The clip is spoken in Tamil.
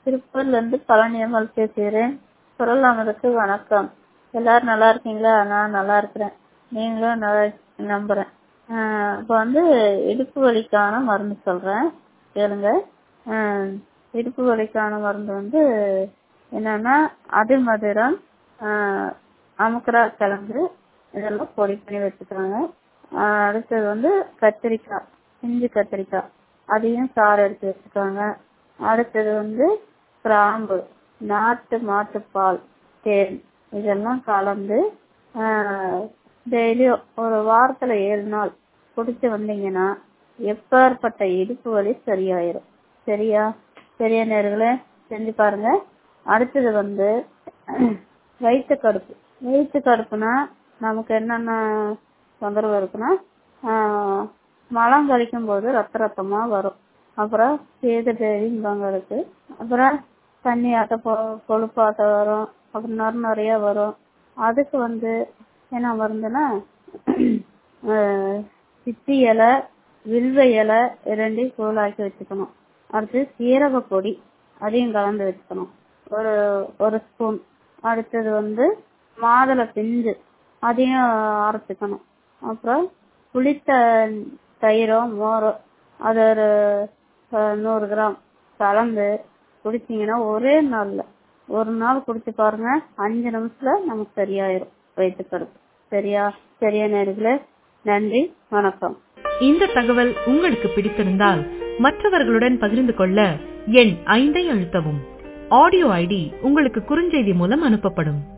திருப்பூர்ல இருந்து பழனியம்மாள் பேசுகிறேன் குரல் அமருக்கு வணக்கம் எல்லாரும் நல்லா இருக்கீங்களா நான் நல்லா இருக்கிறேன் நீங்களும் நல்லா நம்புறேன் ஆஹ் இப்ப வந்து இடுப்பு வலிக்கான மருந்து சொல்றேன் கேளுங்க ஆஹ் இடுப்பு வலிக்கான மருந்து வந்து என்னன்னா அதிமதுரம் ஆஹ் அமுக்கரா கிழங்கு இதெல்லாம் பொடி பண்ணி வச்சுக்கிறாங்க ஆஹ் அடுத்தது வந்து கத்திரிக்காய் இஞ்சி கத்திரிக்காய் அதையும் சாறு எடுத்து வச்சுக்கோங்க அடுத்தது வந்து கிராம்பு நாட்டு மாட்டுப்பால் தேன் இதெல்லாம் கலந்து டெய்லியும் ஒரு வாரத்துல ஏழு நாள் குடிச்சு வந்தீங்கன்னா எப்பேற்பட்ட இடுப்பு வலி சரியாயிரும் சரியா சரியா நேர்களே செஞ்சு பாருங்க அடுத்தது வந்து வயிற்று கடுப்பு வயிற்று கடுப்புனா நமக்கு என்னென்ன தொந்தரவு இருக்குன்னா ஆஹ் மலம் கழிக்கும் போது ரத்த ரத்தமா வரும் அப்புறம் சேது பேதிம்பாங்க இருக்கு அப்புறம் தண்ணி ஆட்ட பொ கொழுப்பாட்ட வரும் அப்புறம் நொர நிறைய வரும் அதுக்கு வந்து என்ன மருந்துன்னா சித்தி இலை வில்வ இலை இரண்டையும் தூளாக்கி வச்சுக்கணும் அடுத்து சீரக பொடி அதையும் கலந்து வச்சுக்கணும் ஒரு ஒரு ஸ்பூன் அடுத்தது வந்து மாதுளை பிஞ்சு அதையும் அரைச்சிக்கணும் அப்புறம் புளித்த தயிரோ மோரோ அது ஒரு நூறு கிராம் கலந்து குடிச்சீங்கன்னா ஒரே நாள்ல ஒரு நாள் குடிச்சு பாருங்க அஞ்சு நிமிஷத்துல நமக்கு சரியாயிரும் வயிற்றுக்கடுப்பு சரியா சரியா நேர்களே நன்றி வணக்கம் இந்த தகவல் உங்களுக்கு பிடித்திருந்தால் மற்றவர்களுடன் பகிர்ந்து கொள்ள எண் ஐந்தை அழுத்தவும் ஆடியோ ஐடி உங்களுக்கு குறுஞ்செய்தி மூலம் அனுப்பப்படும்